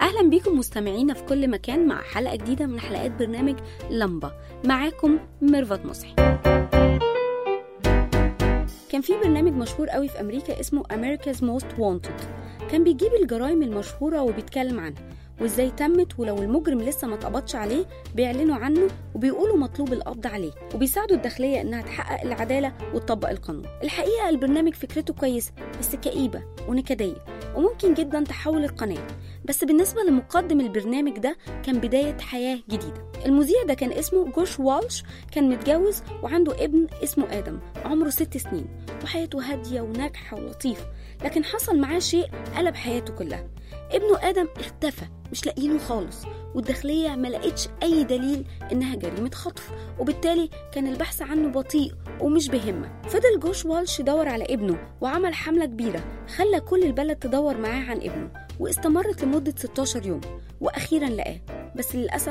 أهلا بيكم مستمعينا في كل مكان مع حلقة جديدة من حلقات برنامج لمبة معاكم ميرفت مصحي كان في برنامج مشهور قوي في أمريكا اسمه America's Most Wanted كان بيجيب الجرائم المشهورة وبيتكلم عنها وازاي تمت ولو المجرم لسه ما اتقبضش عليه بيعلنوا عنه وبيقولوا مطلوب القبض عليه وبيساعدوا الداخلية انها تحقق العدالة وتطبق القانون الحقيقة البرنامج فكرته كويسة بس كئيبة ونكدية وممكن جدا تحول القناة بس بالنسبة لمقدم البرنامج ده كان بداية حياة جديدة المذيع ده كان اسمه جوش والش كان متجوز وعنده ابن اسمه آدم عمره ست سنين وحياته هادية وناجحة ولطيفة لكن حصل معاه شيء قلب حياته كلها ابنه آدم اختفى مش لاقيينه خالص والداخلية ما لقيتش أي دليل إنها جريمة خطف وبالتالي كان البحث عنه بطيء ومش بهمة فضل جوش والش يدور على ابنه وعمل حملة كبيرة خلى كل البلد تدور معاه عن ابنه واستمرت لمدة 16 يوم وأخيرا لقاه بس للأسف